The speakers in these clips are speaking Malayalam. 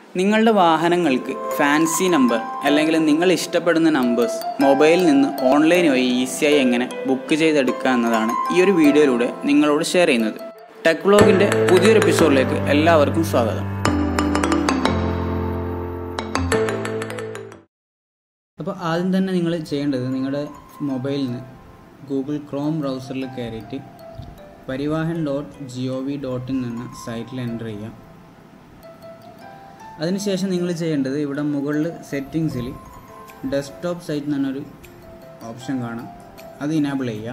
നിങ്ങളുടെ വാഹനങ്ങൾക്ക് ഫാൻസി നമ്പർ അല്ലെങ്കിൽ നിങ്ങൾ ഇഷ്ടപ്പെടുന്ന നമ്പേഴ്സ് മൊബൈലിൽ നിന്ന് ഓൺലൈൻ വഴി ഈസിയായി എങ്ങനെ ബുക്ക് ചെയ്തെടുക്കുക എന്നതാണ് ഈ ഒരു വീഡിയോയിലൂടെ നിങ്ങളോട് ഷെയർ ചെയ്യുന്നത് ടെക് വ്ളോഗിൻ്റെ പുതിയൊരു എപ്പിസോഡിലേക്ക് എല്ലാവർക്കും സ്വാഗതം അപ്പോൾ ആദ്യം തന്നെ നിങ്ങൾ ചെയ്യേണ്ടത് നിങ്ങളുടെ മൊബൈലിൽ നിന്ന് ഗൂഗിൾ ക്രോം ബ്രൗസറിൽ കയറിയിട്ട് Parivahan dot G O V dot in എന്ന സൈറ്റിൽ എൻ്റർ ചെയ്യാം അതിനുശേഷം നിങ്ങൾ ചെയ്യേണ്ടത് ഇവിടെ മുകളിൽ സെറ്റിങ്സിൽ ഡെസ്ക്ടോപ്പ് സൈറ്റ് എന്ന് പറഞ്ഞൊരു ഓപ്ഷൻ കാണാം അത് ഇനാബിൾ ചെയ്യുക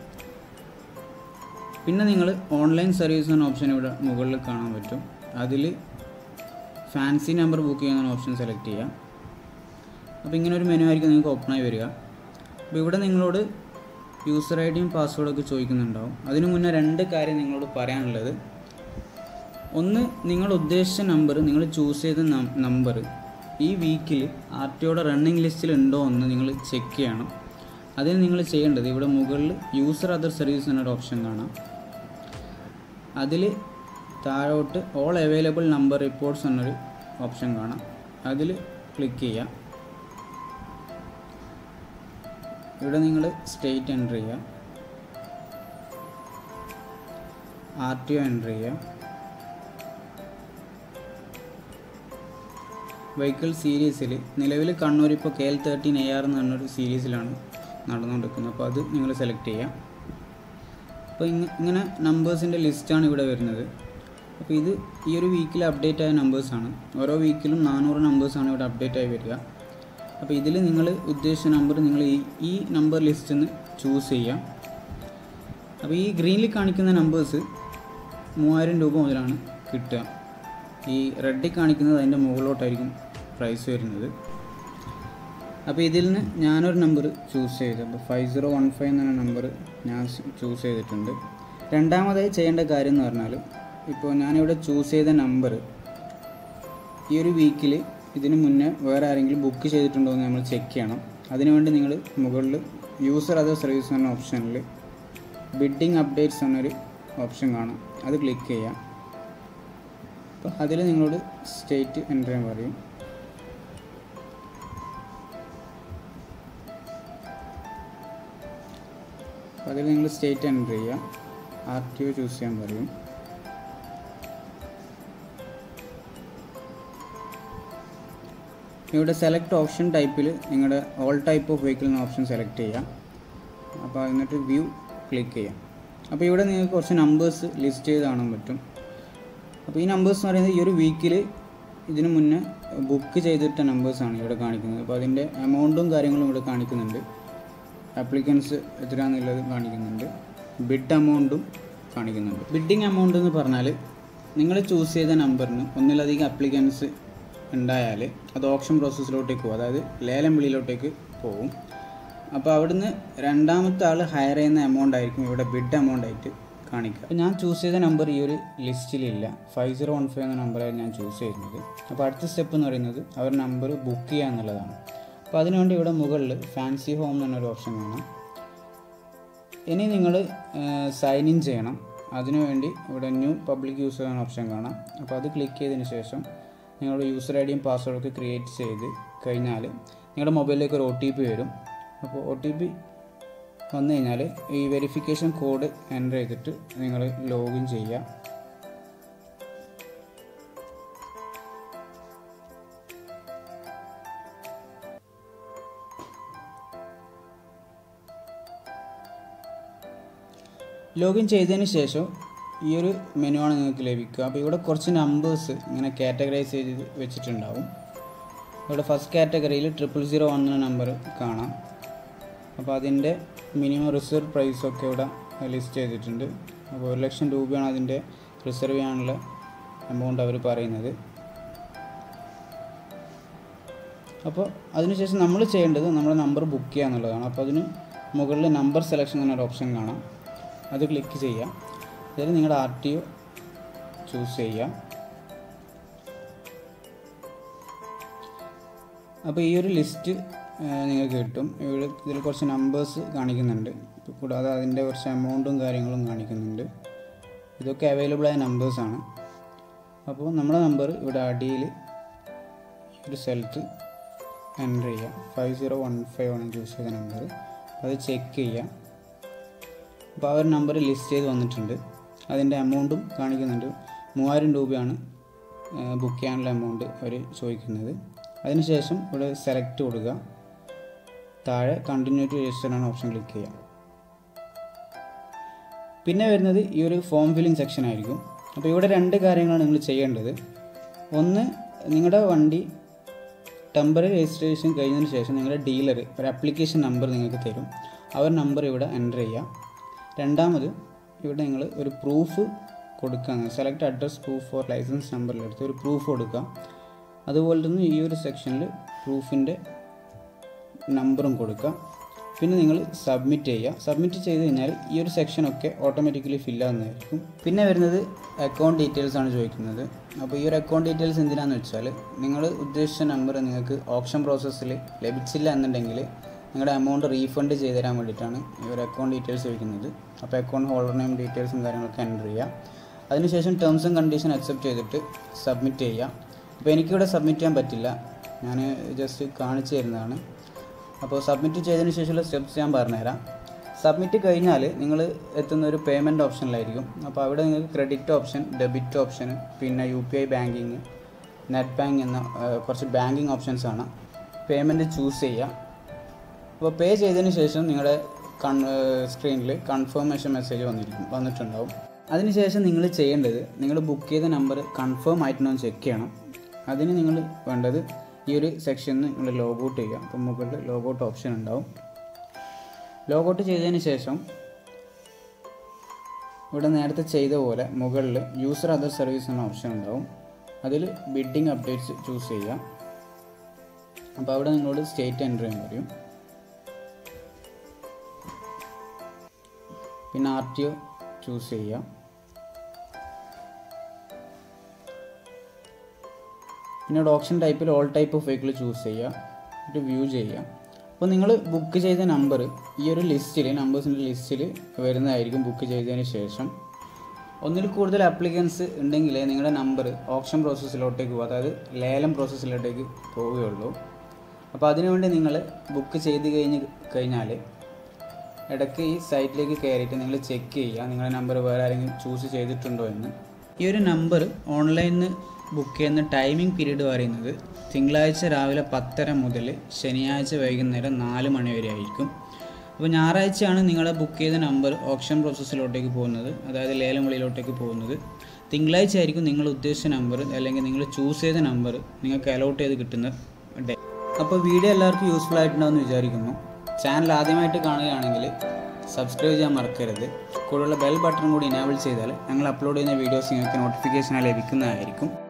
പിന്നെ നിങ്ങൾ ഓൺലൈൻ സർവീസ് എന്ന ഓപ്ഷൻ ഇവിടെ മുകളിൽ കാണാൻ പറ്റും അതിൽ ഫാൻസി നമ്പർ ബുക്ക് ചെയ്യുന്ന ഓപ്ഷൻ സെലക്ട് ചെയ്യുക അപ്പോൾ ഇങ്ങനെ ഒരു മെനു ആയിരിക്കും നിങ്ങൾക്ക് ഓപ്പണായി വരിക അപ്പോൾ ഇവിടെ നിങ്ങളോട് യൂസർ ഐ ഡിയും പാസ്വേഡൊക്കെ ചോദിക്കുന്നുണ്ടാവും അതിനു മുന്നേ രണ്ട് കാര്യം നിങ്ങളോട് പറയാനുള്ളത് ഒന്ന് നിങ്ങൾ ഉദ്ദേശിച്ച നമ്പർ നിങ്ങൾ ചൂസ് ചെയ്ത നമ്പർ ഈ വീക്കിൽ ആർ ടിയുടെ റണ്ണിങ് ലിസ്റ്റിൽ ഉണ്ടോ എന്ന് നിങ്ങൾ ചെക്ക് ചെയ്യണം അതിന് നിങ്ങൾ ചെയ്യേണ്ടത് ഇവിടെ മുകളിൽ യൂസർ അതർ സർവീസ് എന്നൊരു ഓപ്ഷൻ കാണാം അതിൽ താഴോട്ട് ഓൾ അവൈലബിൾ നമ്പർ റിപ്പോർട്ട്സ് എന്നൊരു ഓപ്ഷൻ കാണാം അതിൽ ക്ലിക്ക് ചെയ്യുക ഇവിടെ നിങ്ങൾ സ്റ്റേറ്റ് എൻ്റർ ചെയ്യുക ആർ ടി ഒ എൻ്റർ ചെയ്യുക വെഹിക്കിൾ സീരീസിൽ നിലവിൽ കണ്ണൂർ ഇപ്പോൾ K L thirteen A R എന്ന് പറഞ്ഞൊരു സീരീസിലാണ് നടന്നുകൊണ്ടിരിക്കുന്നത് അപ്പോൾ അത് നിങ്ങൾ സെലക്ട് ചെയ്യാം അപ്പോൾ ഇങ്ങ ഇങ്ങനെ നമ്പേഴ്സിൻ്റെ ലിസ്റ്റാണ് ഇവിടെ വരുന്നത് അപ്പോൾ ഇത് ഈ ഒരു വീക്കിൽ അപ്ഡേറ്റ് ആയ നമ്പേഴ്സാണ് ഓരോ വീക്കിലും നാനൂറ് നമ്പേഴ്സാണ് ഇവിടെ അപ്ഡേറ്റ് ആയി വരിക അപ്പോൾ ഇതിൽ നിങ്ങൾ ഉദ്ദേശിച്ച നമ്പർ നിങ്ങൾ ഈ ഈ നമ്പർ ലിസ്റ്റിൽ നിന്ന് ചൂസ് ചെയ്യാം അപ്പോൾ ഈ ഗ്രീനിൽ കാണിക്കുന്ന നമ്പേഴ്സ് മൂവായിരം രൂപ മുതലാണ് കിട്ടുക ഈ റെഡിൽ കാണിക്കുന്നത് അതിൻ്റെ മുകളിലോട്ടായിരിക്കും പ്രൈസ് വരുന്നത് അപ്പോൾ ഇതിൽ നിന്ന് ഞാനൊരു നമ്പർ ചൂസ് ചെയ്തു അപ്പോൾ ഫൈവ് സീറോ വൺ ഫൈവ് എന്ന നമ്പർ ഞാൻ ചൂസ് ചെയ്തിട്ടുണ്ട് രണ്ടാമതായി ചെയ്യേണ്ട കാര്യം എന്ന് പറഞ്ഞാൽ ഇപ്പോൾ ഞാനിവിടെ ചൂസ് ചെയ്ത നമ്പർ ഈ ഒരു വീക്കിൽ ഇതിന് മുന്നേ വേറെ ആരെങ്കിലും ബുക്ക് ചെയ്തിട്ടുണ്ടോ എന്ന് നമ്മൾ ചെക്ക് ചെയ്യണം അതിനുവേണ്ടി നിങ്ങൾ മുകളിൽ യൂസർ അതർ സർവീസ് എന്ന ഓപ്ഷനിൽ ബിഡിങ് അപ്ഡേറ്റ്സ് എന്നൊരു ഓപ്ഷൻ കാണാം അത് ക്ലിക്ക് ചെയ്യാം അപ്പോൾ അതിൽ നിങ്ങളോട് സ്റ്റേറ്റ് എൻ്റർ ചെയ്യാൻ പറയും അപ്പോൾ അതിൽ നിങ്ങൾ സ്റ്റേറ്റ് എൻ്റർ ചെയ്യുക ആർ ടി ഒ ചൂസ് ചെയ്യാൻ പറയും ഇവിടെ സെലക്ട് ഓപ്ഷൻ ടൈപ്പിൽ നിങ്ങളുടെ ഓൾ ടൈപ്പ് ഓഫ് വെഹിക്കിൾ എന്ന ഓപ്ഷൻ സെലക്ട് ചെയ്യാം അപ്പോൾ എന്നിട്ട് വ്യൂ ക്ലിക്ക് ചെയ്യാം അപ്പോൾ ഇവിടെ നിങ്ങൾക്ക് കുറച്ച് നമ്പേഴ്സ് ലിസ്റ്റ് ചെയ്ത് കാണാൻ പറ്റും അപ്പോൾ ഈ നമ്പേഴ്സ് എന്ന് പറയുന്നത് ഈ ഒരു വീക്കിൽ ഇതിന് മുന്നേ ബുക്ക് ചെയ്തിട്ട നമ്പേഴ്സാണ് ഇവിടെ കാണിക്കുന്നത് അപ്പോൾ അതിൻ്റെ എമൗണ്ടും കാര്യങ്ങളും ഇവിടെ കാണിക്കുന്നുണ്ട് ആപ്ലിക്കൻസ് എത്രയാണെന്നുള്ളത് കാണിക്കുന്നുണ്ട് ബിഡ് എമൗണ്ടും കാണിക്കുന്നുണ്ട് ബിഡിങ് എമൗണ്ട് എന്ന് പറഞ്ഞാൽ നിങ്ങൾ ചൂസ് ചെയ്ത നമ്പറിന് ഒന്നിലധികം ആപ്ലിക്കൻസ് ഉണ്ടായാൽ അത് ഓപ്ഷൻ പ്രോസസ്സിലോട്ടേക്ക് പോകും അതായത് ലേലം വിളിയിലോട്ടേക്ക് പോകും അപ്പോൾ അവിടുന്ന് രണ്ടാമത്തെ ആൾ ഹയർ ചെയ്യുന്ന എമൗണ്ട് ആയിരിക്കും ഇവിടെ ബിഡ് എമൗണ്ട് ആയിട്ട് കാണിക്കുക അപ്പോൾ ഞാൻ ചൂസ് ചെയ്ത നമ്പർ ഈ ഒരു ലിസ്റ്റിലില്ല ഫൈവ് സീറോ വൺ ഫൈവ് എന്ന നമ്പറായിരുന്നു ഞാൻ ചൂസ് ചെയ്യുന്നത് അപ്പോൾ അടുത്ത സ്റ്റെപ്പ് എന്ന് പറയുന്നത് അവർ നമ്പർ ബുക്ക് ചെയ്യുക എന്നുള്ളതാണ് അപ്പോൾ അതിനുവേണ്ടി ഇവിടെ മുകളിൽ ഫാൻസി ഹോം എന്നൊരു ഓപ്ഷൻ കാണാം ഇനി നിങ്ങൾ സൈൻ ഇൻ ചെയ്യണം അതിനുവേണ്ടി ഇവിടെ ന്യൂ പബ്ലിക് യൂസർ എന്ന ഓപ്ഷൻ കാണാം അപ്പോൾ അത് ക്ലിക്ക് ചെയ്തതിന് ശേഷം നിങ്ങളുടെ യൂസർ ഐ ഡിയും പാസ്വേഡൊക്കെ ക്രിയേറ്റ് ചെയ്ത് കഴിഞ്ഞാൽ നിങ്ങളുടെ മൊബൈലിലേക്ക് ഒരു ഒ ടി പി വരും അപ്പോൾ ഒ ടി പി വന്നു കഴിഞ്ഞാൽ ഈ വെരിഫിക്കേഷൻ കോഡ് എൻ്റർ ചെയ്തിട്ട് നിങ്ങൾ ലോഗിൻ ചെയ്യുക ലോഗിൻ ചെയ്തതിന് ശേഷം ഈ ഒരു മെനു ആണ് നിങ്ങൾക്ക് ലഭിക്കുക അപ്പോൾ ഇവിടെ കുറച്ച് നമ്പേഴ്സ് ഇങ്ങനെ കാറ്റഗറൈസ് ചെയ്ത് വെച്ചിട്ടുണ്ടാവും ഇവിടെ ഫസ്റ്റ് കാറ്റഗറിയിൽ ട്രിപ്പിൾ സീറോ വൺ എന്ന നമ്പർ കാണാം അപ്പോൾ അതിൻ്റെ മിനിമം റിസർവ് പ്രൈസൊക്കെ ഇവിടെ ലിസ്റ്റ് ചെയ്തിട്ടുണ്ട് അപ്പോൾ ഒരു ലക്ഷം രൂപയാണ് അതിൻ്റെ റിസർവ് ചെയ്യാനുള്ള എമൗണ്ട് അവർ പറയുന്നത് അപ്പോൾ അതിനുശേഷം നമ്മൾ ചെയ്യേണ്ടത് നമ്മുടെ നമ്പർ ബുക്ക് ചെയ്യുക എന്നുള്ളതാണ് അപ്പോൾ അതിന് മുകളിൽ നമ്പർ സെലക്ഷൻ എന്നൊരു ഓപ്ഷൻ കാണാം അത് ക്ലിക്ക് ചെയ്യുക അതിൽ നിങ്ങളുടെ ആർ ടി ഒ ചൂസ് ചെയ്യുക അപ്പോൾ ഈ ഒരു ലിസ്റ്റ് നിങ്ങൾക്ക് കിട്ടും ഇവിടെ ഇതിൽ കുറച്ച് നമ്പേഴ്സ് കാണിക്കുന്നുണ്ട് കൂടാതെ അതിൻ്റെ കുറച്ച് എമൗണ്ടും കാര്യങ്ങളും കാണിക്കുന്നുണ്ട് ഇതൊക്കെ അവൈലബിൾ ആയ നമ്പേഴ്സാണ് അപ്പോൾ നമ്മുടെ നമ്പർ ഇവിടെ അടിയിൽ ഒരു സ്ഥലത്ത് എൻ്റർ ചെയ്യുക ഫൈവ് സീറോ വൺ ഫൈവ് ആണ് ചൂസ് ചെയ്ത നമ്പർ അത് ചെക്ക് ചെയ്യുക അപ്പോൾ ആ ഒരു നമ്പർ ലിസ്റ്റ് ചെയ്ത് വന്നിട്ടുണ്ട് അതിൻ്റെ എമൗണ്ടും കാണിക്കുന്നുണ്ട് മൂവായിരം രൂപയാണ് ബുക്ക് ചെയ്യാനുള്ള എമൗണ്ട് അവർ ചോദിക്കുന്നത് അതിനുശേഷം ഇവിടെ സെലക്ട് കൊടുക്കുക താഴെ കണ്ടിന്യൂ ടു രജിസ്റ്റർ ആണ് ഓപ്ഷൻ ക്ലിക്ക് ചെയ്യുക പിന്നെ വരുന്നത് ഈ ഒരു ഫോം ഫില്ലിംഗ് സെക്ഷൻ ആയിരിക്കും അപ്പോൾ ഇവിടെ രണ്ട് കാര്യങ്ങളാണ് നിങ്ങൾ ചെയ്യേണ്ടത് ഒന്ന് നിങ്ങളുടെ വണ്ടി ടെമ്പററി രജിസ്ട്രേഷൻ കഴിഞ്ഞതിന് ശേഷം നിങ്ങളുടെ ഡീലർ ഒരു ആപ്ലിക്കേഷൻ നമ്പർ നിങ്ങൾക്ക് തരും ആ ഒരു നമ്പർ ഇവിടെ എൻ്റർ ചെയ്യുക രണ്ടാമത് ഇവിടെ നിങ്ങൾ ഒരു പ്രൂഫ് കൊടുക്കുക select address proof for licence നമ്പറിലെടുത്ത് ഒരു പ്രൂഫ് കൊടുക്കുക അതുപോലെ തന്നെ ഈ ഒരു സെക്ഷനിൽ പ്രൂഫിൻ്റെ നമ്പറും കൊടുക്കുക പിന്നെ നിങ്ങൾ സബ്മിറ്റ് ചെയ്യുക സബ്മിറ്റ് ചെയ്ത് കഴിഞ്ഞാൽ ഈ ഒരു സെക്ഷനൊക്കെ ഓട്ടോമാറ്റിക്കലി ഫില്ലാകുന്നതായിരിക്കും പിന്നെ വരുന്നത് അക്കൗണ്ട് ഡീറ്റെയിൽസ് ആണ് ചോദിക്കുന്നത് അപ്പോൾ ഈ ഒരു അക്കൗണ്ട് ഡീറ്റെയിൽസ് എന്തിനാന്ന് വെച്ചാൽ നിങ്ങൾ ഉദ്ദേശിച്ച നമ്പർ നിങ്ങൾക്ക് ഓപ്ഷൻ പ്രോസസ്സിൽ ലഭിച്ചില്ല എന്നുണ്ടെങ്കിൽ നിങ്ങളുടെ എമൗണ്ട് റീഫണ്ട് ചെയ്ത് തരാൻ വേണ്ടിയിട്ടാണ് ഈ ഒരു അക്കൗണ്ട് ഡീറ്റെയിൽസ് ചോദിക്കുന്നത് അപ്പോൾ അക്കൗണ്ട് ഹോൾഡർ നെയിം ഡീറ്റെയിൽസും കാര്യങ്ങളൊക്കെ എൻ്റർ ചെയ്യുക അതിനുശേഷം ടേംസ് ആൻഡ് കണ്ടീഷൻ അക്സെപ്റ്റ് ചെയ്തിട്ട് സബ്മിറ്റ് ചെയ്യുക അപ്പോൾ എനിക്കിവിടെ സബ്മിറ്റ് ചെയ്യാൻ പറ്റില്ല ഞാൻ ജസ്റ്റ് കാണിച്ചു തരുന്നതാണ് അപ്പോൾ സബ്മിറ്റ് ചെയ്തതിന് ശേഷമുള്ള സ്റ്റെപ്സ് ഞാൻ പറഞ്ഞുതരാം സബ്മിറ്റ് കഴിഞ്ഞാൽ നിങ്ങൾ എത്തുന്ന ഒരു പേയ്മെൻറ്റ് ഓപ്ഷനിലായിരിക്കും അപ്പോൾ അവിടെ നിങ്ങൾക്ക് ക്രെഡിറ്റ് ഓപ്ഷൻ ഡെബിറ്റ് ഓപ്ഷൻ പിന്നെ U P I banking net bank എന്ന ആ, കുറച്ച് ബാങ്കിങ് ഓപ്ഷൻസ് ആണ് പേയ്മെൻറ്റ് ചൂസ് ചെയ്യുക അപ്പോൾ പേ ചെയ്തതിന് ശേഷം നിങ്ങളുടെ കൺ സ്ക്രീനിൽ കൺഫർമേഷൻ മെസ്സേജ് വന്നിരിക്കും വന്നിട്ടുണ്ടാവും അതിനുശേഷം നിങ്ങൾ ചെയ്യേണ്ടത് നിങ്ങൾ ബുക്ക് ചെയ്ത നമ്പർ കൺഫേം ആയിട്ടുണ്ടോ എന്ന് ചെക്ക് ചെയ്യണം അതിന് നിങ്ങൾ വേണ്ടത് ഈ ഒരു സെക്ഷനിൽ നിങ്ങൾ ലോഗൗട്ട് ചെയ്യുക അപ്പോൾ മുകളിൽ ലോഗൗട്ട് ഓപ്ഷൻ ഉണ്ടാവും ലോഗൗട്ട് ചെയ്തതിന് ശേഷം ഇവിടെ നേരത്തെ ചെയ്ത പോലെ മുകളിൽ യൂസർ അതർ സർവീസ് എന്ന ഓപ്ഷൻ ഉണ്ടാവും അതിൽ ബിഡിങ് അപ്ഡേറ്റ്സ് ചൂസ് ചെയ്യുക അപ്പോൾ അവിടെ നിങ്ങളോട് സ്റ്റേറ്റ് എൻ്റർ ചെയ്യാൻ പറയും പിന്നെ ആർ ടി ഒ ചൂസ് ചെയ്യുക പിന്നെ ഓപ്ഷൻ ടൈപ്പിൽ all type of vehicle choose ചെയ്യുക എന്നിട്ട് വ്യൂ ചെയ്യുക അപ്പോൾ നിങ്ങൾ ബുക്ക് ചെയ്ത നമ്പർ ഈ ഒരു ലിസ്റ്റിൽ നമ്പേഴ്സിൻ്റെ ലിസ്റ്റിൽ വരുന്നതായിരിക്കും ബുക്ക് ചെയ്തതിന് ശേഷം ഒന്നിൽ കൂടുതൽ ആപ്ലിക്കൻസ് ഉണ്ടെങ്കിലേ നിങ്ങളുടെ നമ്പർ ഓപ്ഷൻ പ്രോസസ്സിലോട്ടേക്ക് പോകും അതായത് ലേലം പ്രോസസ്സിലോട്ടേക്ക് പോവുകയുള്ളൂ അപ്പോൾ അതിനുവേണ്ടി നിങ്ങൾ ബുക്ക് ചെയ്ത് കഴിഞ്ഞ് കഴിഞ്ഞാൽ ഇടയ്ക്ക് ഈ സൈറ്റിലേക്ക് കയറിയിട്ട് നിങ്ങൾ ചെക്ക് ചെയ്യുക നിങ്ങളുടെ നമ്പർ വേറെ ആരെങ്കിലും ചൂസ് ചെയ്തിട്ടുണ്ടോ എന്ന് ഈ ഒരു നമ്പർ ഓൺലൈനിൽ ബുക്ക് ചെയ്യുന്ന ടൈമിംഗ് പീരീഡ് പറയുന്നത് തിങ്കളാഴ്ച രാവിലെ പത്തര മുതൽ ശനിയാഴ്ച വൈകുന്നേരം നാല് മണി വരെ ആയിരിക്കും അപ്പോൾ ഞായറാഴ്ചയാണ് നിങ്ങളെ ബുക്ക് ചെയ്ത നമ്പർ ഓപ്ഷൻ പ്രോസസ്സിലോട്ടേക്ക് പോകുന്നത് അതായത് ലേലം വിളിയിലോട്ടേക്ക് പോകുന്നത് തിങ്കളാഴ്ച ആയിരിക്കും നിങ്ങൾ ഉദ്ദേശിച്ച നമ്പർ അല്ലെങ്കിൽ നിങ്ങൾ ചൂസ് ചെയ്ത നമ്പർ നിങ്ങൾക്ക് അലോട്ട് ചെയ്ത് കിട്ടുന്ന ഡേ അപ്പോൾ വീഡിയോ എല്ലാവർക്കും യൂസ്ഫുൾ ആയിട്ടുണ്ടാവുമെന്ന് വിചാരിക്കുന്നു ചാനൽ ആദ്യമായിട്ട് കാണുകയാണെങ്കിൽ സബ്സ്ക്രൈബ് ചെയ്യാൻ മറക്കരുത് കൂടെയുള്ള ബെൽ ബട്ടൺ കൂടി ഇനാബിൾ ചെയ്താൽ ഞങ്ങൾ അപ്ലോഡ് ചെയ്യുന്ന വീഡിയോസ് നിങ്ങൾക്ക് നോട്ടിഫിക്കേഷനായി ലഭിക്കുന്നതായിരിക്കും